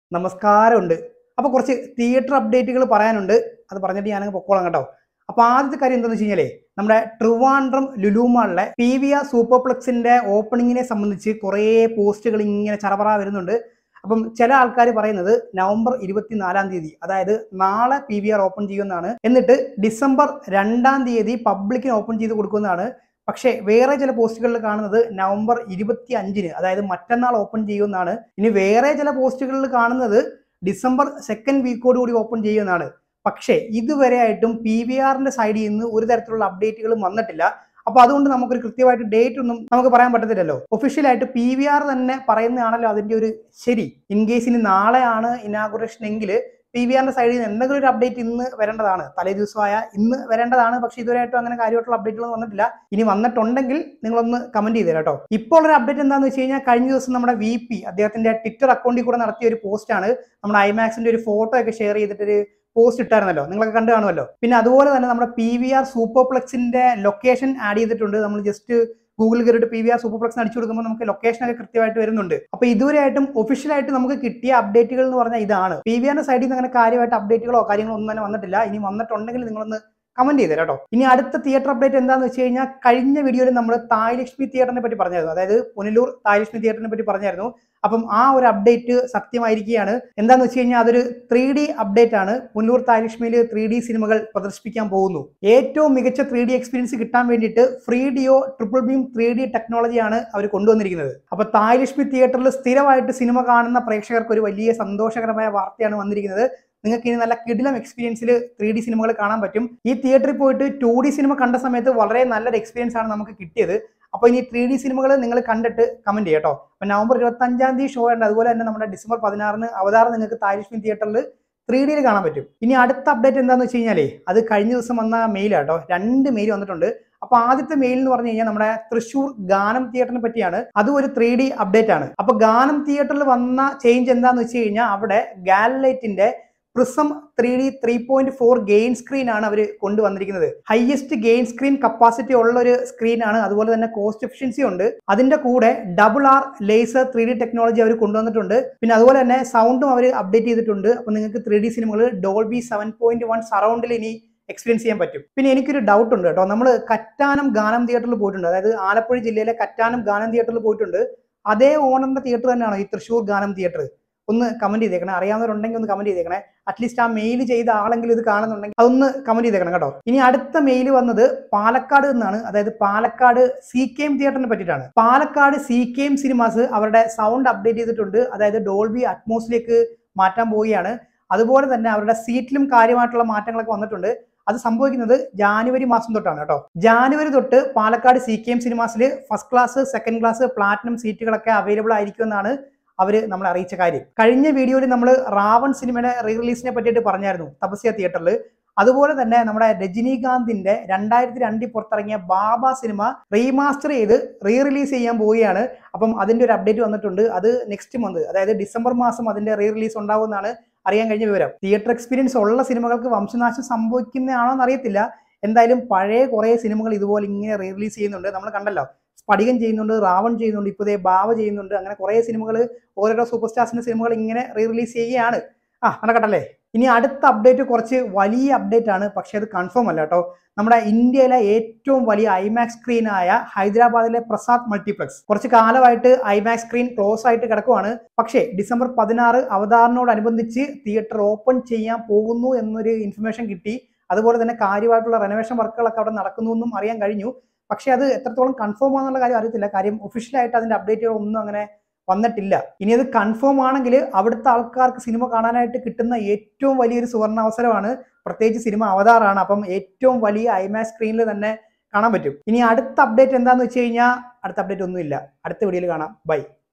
നമസ്കാരമുണ്ട് അപ്പോൾ കുറച്ച് തിയേറ്റർ അപ്ഡേറ്റുകൾ പറയാനുണ്ട് അത് പറഞ്ഞിട്ട് ഞാനങ്ങ് പൊക്കോളാം കേട്ടോ അപ്പോൾ ആദ്യത്തെ കാര്യം എന്താണെന്ന് വെച്ച് കഴിഞ്ഞാലേ നമ്മുടെ ട്രിവാൻഡ്രം ലുലുമാളിലെ പി വി ആർ സൂപ്പർപ്ലക്സിന്റെ ഓപ്പണിങ്ങിനെ സംബന്ധിച്ച് കുറേ പോസ്റ്റുകൾ ഇങ്ങനെ ചറപറ വരുന്നുണ്ട് അപ്പം ചില ആൾക്കാർ പറയുന്നത് നവംബർ ഇരുപത്തിനാലാം തീയതി അതായത് നാളെ പി വി ആർ ഓപ്പൺ ചെയ്യുമെന്നാണ് എന്നിട്ട് ഡിസംബർ രണ്ടാം തീയതി പബ്ലിക്കിന് ഓപ്പൺ ചെയ്ത് കൊടുക്കുന്നതാണ് പക്ഷേ വേറെ ചില പോസ്റ്റുകളിൽ കാണുന്നത് നവംബർ ഇരുപത്തി അഞ്ചിന് അതായത് മറ്റന്നാൾ ഓപ്പൺ ചെയ്യുമെന്നാണ് ഇനി വേറെ ചില പോസ്റ്റുകളിൽ കാണുന്നത് ഡിസംബർ സെക്കൻഡ് വീക്കോട് കൂടി ഓപ്പൺ ചെയ്യുമെന്നാണ് പക്ഷേ ഇതുവരെ ആയിട്ടും പി വി ആറിന്റെ സൈഡിൽ നിന്ന് ഒരു തരത്തിലുള്ള അപ്ഡേറ്റുകളും വന്നിട്ടില്ല അപ്പൊ അതുകൊണ്ട് നമുക്കൊരു കൃത്യമായിട്ട് ഡേറ്റ് ഒന്നും നമുക്ക് പറയാൻ പറ്റത്തില്ലല്ലോ ഒഫീഷ്യലായിട്ട് പി വി ആർ തന്നെ പറയുന്നതാണല്ലോ അതിന്റെ ഒരു ശരി ഇൻ കേസ് ഇനി നാളെയാണ് ഇനാഗുറേഷൻ എങ്കിൽ പി വി ആറിന്റെ സൈഡിൽ നിന്ന് എന്തെങ്കിലും ഒരു അപ്ഡേറ്റ് ഇന്ന് വരേണ്ടതാണ് തലേ ദിവസമായ ഇന്ന് വരേണ്ടതാണ് പക്ഷേ ഇതുവരെയായിട്ടും അങ്ങനെ കാര്യമായിട്ടുള്ള അപ്ഡേറ്റുകൾ വന്നിട്ടില്ല ഇനി വന്നിട്ടുണ്ടെങ്കിൽ നിങ്ങളൊന്ന് കമന്റ് ചെയ്തേരാ കേട്ടോ ഇപ്പോൾ ഒരു അപ്ഡേറ്റ് എന്താണെന്ന് വെച്ച് കഴിഞ്ഞാൽ കഴിഞ്ഞ ദിവസം നമ്മുടെ വി പി അദ്ദേഹത്തിന്റെ ട്വിറ്റർ അക്കൗണ്ടിൽ കൂടെ നടത്തിയ ഒരു പോസ്റ്റാണ് നമ്മുടെ ഐമാക്സിന്റെ ഒരു ഫോട്ടോ ഒക്കെ ഷെയർ ചെയ്തിട്ടൊരു പോസ്റ്റ് ഇട്ടായിരുന്നല്ലോ നിങ്ങളൊക്കെ കണ്ടു കാണുമല്ലോ പിന്നെ അതുപോലെ തന്നെ നമ്മുടെ പി വി ആർ സൂപ്പർപ്ലക്സിന്റെ ലൊക്കേഷൻ ആഡ് ചെയ്തിട്ടുണ്ട് നമ്മൾ ജസ്റ്റ് ഗൂഗിൾ കയറിയിട്ട് പി വി ആർ സൂപ്പർപ്ലക്സ് അടിച്ചു കൊടുക്കുമ്പോൾ നമുക്ക് ലൊക്കേഷൻ ഒക്കെ കൃത്യമായിട്ട് വരുന്നുണ്ട് അപ്പൊ ഇതുവരെയായിട്ടും ഒഫീഷ്യലായിട്ട് നമുക്ക് കിട്ടിയ അപ്ഡേറ്റുകൾ എന്ന് പറഞ്ഞാൽ ഇതാണ് പി വി ആറിന്റെ സൈഡിൽ നിന്ന് അങ്ങനെ കാര്യമായിട്ട് അപ്ഡേറ്റുകളോ കാര്യങ്ങളോ ഒന്നും തന്നെ വന്നിട്ടില്ല ഇനി വന്നിട്ടുണ്ടെങ്കിൽ നിങ്ങളൊന്ന് കമന്റ് ചെയ്തേരാ കേട്ടോ ഇനി അടുത്ത തിയേറ്റർ അപ്ഡേറ്റ് എന്താണെന്ന് വെച്ച് കഴിഞ്ഞാൽ കഴിഞ്ഞ വീഡിയോയിൽ നമ്മൾ തായ് ലക്ഷ്മി തിയേറ്ററിനെ പറ്റി പറഞ്ഞായിരുന്നു അതായത് പുനലൂർ തായ് ലക്ഷ്മി തിയേറ്ററിനെ പറ്റി പറഞ്ഞായിരുന്നു അപ്പം ആ ഒരു അപ്ഡേറ്റ് സത്യമായിരിക്കുകയാണ് എന്താന്ന് വെച്ച് കഴിഞ്ഞാൽ അതൊരു ത്രീ ഡി അപ്ഡേറ്റ് ആണ് പുനലൂർ തായലക്ഷ്മിയിൽ ത്രീ ഡി സിനിമകൾ പ്രദർശിപ്പിക്കാൻ പോകുന്നു ഏറ്റവും മികച്ച ത്രീ ഡി എക്സ്പീരിയൻസ് കിട്ടാൻ വേണ്ടിയിട്ട് ഫ്രീ ഡിയോ ട്രിപ്പിൾ ബീം ത്രീ ഡി ടെക്നോളജിയാണ് അവർ കൊണ്ടുവന്നിരിക്കുന്നത് അപ്പൊ തായലക്ഷ്മി തിയേറ്ററിൽ സ്ഥിരമായിട്ട് സിനിമ കാണുന്ന പ്രേക്ഷകർക്ക് ഒരു വലിയ സന്തോഷകരമായ വാർത്തയാണ് വന്നിരിക്കുന്നത് നിങ്ങൾക്ക് ഇനി നല്ല കിടിലം എക്സ്പീരിയൻസിൽ ത്രീ ഡി സിനിമകൾ കാണാൻ പറ്റും ഈ തിയേറ്ററിൽ പോയിട്ട് ടു ഡി സിനിമ കണ്ട സമയത്ത് വളരെ നല്ലൊരു എക്സ്പീരിയൻസ് ആണ് നമുക്ക് കിട്ടിയത് അപ്പോൾ ഇനി ത്രീ ഡി സിനിമകൾ നിങ്ങൾ കണ്ടിട്ട് കമന്റ് ചെയ്യാം കേട്ടോ അപ്പൊ നവംബർ ഇരുപത്തി അഞ്ചാം തീയതി ഷോ ഉണ്ട് അതുപോലെ തന്നെ നമ്മുടെ ഡിസംബർ പതിനാറിന് അവതാരം നിങ്ങൾക്ക് താരിഷ്മി തിയേറ്ററിൽ ത്രീ ഡിയിൽ കാണാൻ പറ്റും ഇനി അടുത്ത അപ്ഡേറ്റ് എന്താന്ന് വെച്ച് കഴിഞ്ഞാലേ അത് കഴിഞ്ഞ ദിവസം വന്ന മെയിലാട്ടോ രണ്ട് മെയിൽ വന്നിട്ടുണ്ട് അപ്പൊ ആദ്യത്തെ മെയിൽ എന്ന് പറഞ്ഞു കഴിഞ്ഞാൽ നമ്മുടെ തൃശ്ശൂർ ഗാനം തിയേറ്ററിനെ പറ്റിയാണ് അതും ഒരു ത്രീ ഡി അപ്ഡേറ്റ് ആണ് അപ്പൊ ഗാനം തിയേറ്ററിൽ വന്ന ചേഞ്ച് എന്താന്ന് വെച്ച് കഴിഞ്ഞാൽ അവിടെ ഗാലൈറ്റിന്റെ prism three D three point four gain screen ആണ് അവർ കൊണ്ടുവന്നിരിക്കുന്നത് ഹയസ്റ്റ് ഗെയിൻ സ്ക്രീൻ കപ്പാസിറ്റി ഉള്ള ഒരു സ്ക്രീൻ ആണ് അതുപോലെ തന്നെ കോസ്റ്റ് എഫിഷ്യൻസി ഉണ്ട് അതിന്റെ കൂടെ double R laser three D technology അവർ കൊണ്ടുവന്നിട്ടുണ്ട് പിന്നെ അതുപോലെ തന്നെ സൗണ്ടും അവർ അപ്ഡേറ്റ് ചെയ്തിട്ടുണ്ട് അപ്പൊ നിങ്ങൾക്ക് ത്രീ ഡി സിനിമകൾ ഡോൾബി സെവൻ പോയിന്റ് വൺ സറൗണ്ടിൽ ഇനി എക്സ്പീരിയൻസ് ചെയ്യാൻ പറ്റും പിന്നെ എനിക്കൊരു ഡൗട്ട് ഉണ്ട് കേട്ടോ നമ്മൾ കറ്റാനം ഗാനം തിയേറ്ററിൽ പോയിട്ടുണ്ട് അതായത് ആലപ്പുഴ ജില്ലയിലെ കറ്റാനം ഗാനം തിയേറ്ററിൽ പോയിട്ടുണ്ട് അതേ ഓണറിന്റെ തിയേറ്റർ തന്നെയാണോ ഈ തൃശ്ശൂർ ഗാനം തിയേറ്റർ ഒന്ന് കമന്റ് ചെയ്തേക്കണേ അറിയാവുന്നവരുണ്ടെങ്കിൽ ഒന്ന് കമന്റ് ചെയ്തേക്കണേ അറ്റ്ലീസ്റ്റ് ആ മെയിൽ ചെയ്ത ആളെങ്കിലും ഇത് കാണുന്നുണ്ടെങ്കിൽ അതൊന്ന് കമന്റ് ചെയ്തേക്കണം കേട്ടോ ഇനി അടുത്ത മെയിൽ വന്നത് പാലക്കാട് നിന്നാണ് അതായത് പാലക്കാട് സി കെ എം തിയേറ്ററിനെ പറ്റിയിട്ടാണ് Palakkad C K M cinemas അവരുടെ സൗണ്ട് അപ്ഡേറ്റ് ചെയ്തിട്ടുണ്ട് അതായത് ഡോൾബി അറ്റ്മോസിലേക്ക് മാറ്റാൻ പോവുകയാണ് അതുപോലെ തന്നെ അവരുടെ സീറ്റിലും കാര്യമായിട്ടുള്ള മാറ്റങ്ങളൊക്കെ വന്നിട്ടുണ്ട് അത് സംഭവിക്കുന്നത് ജാനുവരി മാസം തൊട്ടാണ് കേട്ടോ ജാനുവരി തൊട്ട് പാലക്കാട് സി കെ എം സിനിമാസിൽ first class second class platinum സീറ്റുകളൊക്കെ അവൈലബിൾ ആയിരിക്കുമെന്നാണ് അവർ നമ്മളെ അറിയിച്ച കാര്യം കഴിഞ്ഞ വീഡിയോയിൽ നമ്മൾ റാവൺ സിനിമയുടെ റീ റിലീസിനെ പറ്റിയിട്ട് പറഞ്ഞായിരുന്നു തപസ്യ തിയേറ്ററിൽ അതുപോലെ തന്നെ നമ്മുടെ രജനീകാന്തിന്റെ രണ്ടായിരത്തി രണ്ടിൽ പുറത്തിറങ്ങിയ ബാബ സിനിമ റീമാസ്റ്റർ ചെയ്ത് റീ റിലീസ് ചെയ്യാൻ പോവുകയാണ് അപ്പം അതിന്റെ ഒരു അപ്ഡേറ്റ് വന്നിട്ടുണ്ട് അത് നെക്സ്റ്റ് മന്ത് അതായത് ഡിസംബർ മാസം അതിന്റെ റീ റിലീസ് ഉണ്ടാവുമെന്നാണ് അറിയാൻ കഴിഞ്ഞ വിവരം തിയേറ്റർ എക്സ്പീരിയൻസ് ഉള്ള സിനിമകൾക്ക് വംശനാശം സംഭവിക്കുന്നതാണോ എന്നറിയത്തില്ല എന്തായാലും പഴയ കുറേ സിനിമകൾ ഇതുപോലെ ഇങ്ങനെ റീ റിലീസ് ചെയ്യുന്നുണ്ട് നമ്മൾ കണ്ടല്ലോ സ്പടികം ചെയ്യുന്നുണ്ട് റാവൺ ചെയ്യുന്നുണ്ട് ഇപ്പോൾ ബാവ ചെയ്യുന്നുണ്ട് അങ്ങനെ കുറേ സിനിമകൾ ഓരോരോ സൂപ്പർ സ്റ്റാർസിന്റെ സിനിമകൾ ഇങ്ങനെ റീ റിലീസ് ചെയ്യുകയാണ് ആ നടക്കട്ടല്ലേ ഇനി അടുത്ത അപ്ഡേറ്റ് കുറച്ച് വലിയ അപ്ഡേറ്റ് ആണ് പക്ഷെ അത് കൺഫേം അല്ല കേട്ടോ നമ്മുടെ ഇന്ത്യയിലെ ഏറ്റവും വലിയ ഐമാക്സ് സ്ക്രീനായ ഹൈദരാബാദിലെ പ്രസാദ് മൾട്ടിപ്ലക്സ് കുറച്ച് കാലമായിട്ട് ഐമാക്സ് സ്ക്രീൻ ക്ലോസ് ആയിട്ട് കിടക്കുവാണ് പക്ഷേ ഡിസംബർ പതിനാറ് അവതാറിനോടനുബന്ധിച്ച് തിയേറ്റർ ഓപ്പൺ ചെയ്യാൻ പോകുന്നു എന്നൊരു ഇൻഫർമേഷൻ കിട്ടി അതുപോലെ തന്നെ കാര്യമായിട്ടുള്ള റെനോവേഷൻ വർക്കുകളൊക്കെ അവിടെ നടക്കുന്നു എന്നും അറിയാൻ കഴിഞ്ഞു പക്ഷേ അത് എത്രത്തോളം കൺഫേം ആണെന്നുള്ള കാര്യം അറിയത്തില്ല കാര്യം ഒഫീഷ്യലായിട്ട് അതിന്റെ അപ്ഡേറ്റുകൾ ഒന്നും അങ്ങനെ വന്നിട്ടില്ല ഇനി അത് കൺഫേം ആണെങ്കിൽ അവിടുത്തെ ആൾക്കാർക്ക് സിനിമ കാണാനായിട്ട് കിട്ടുന്ന ഏറ്റവും വലിയൊരു സുവർണ അവസരമാണ് പ്രത്യേകിച്ച് സിനിമ അവതാറാണ് അപ്പം ഏറ്റവും വലിയ ഐമാക്സ് സ്ക്രീനിൽ തന്നെ കാണാൻ പറ്റും ഇനി അടുത്ത അപ്ഡേറ്റ് എന്താന്ന് വെച്ച് കഴിഞ്ഞാൽ അടുത്ത അപ്ഡേറ്റ് ഒന്നുമില്ല അടുത്ത വീഡിയോയിൽ കാണാം ബൈ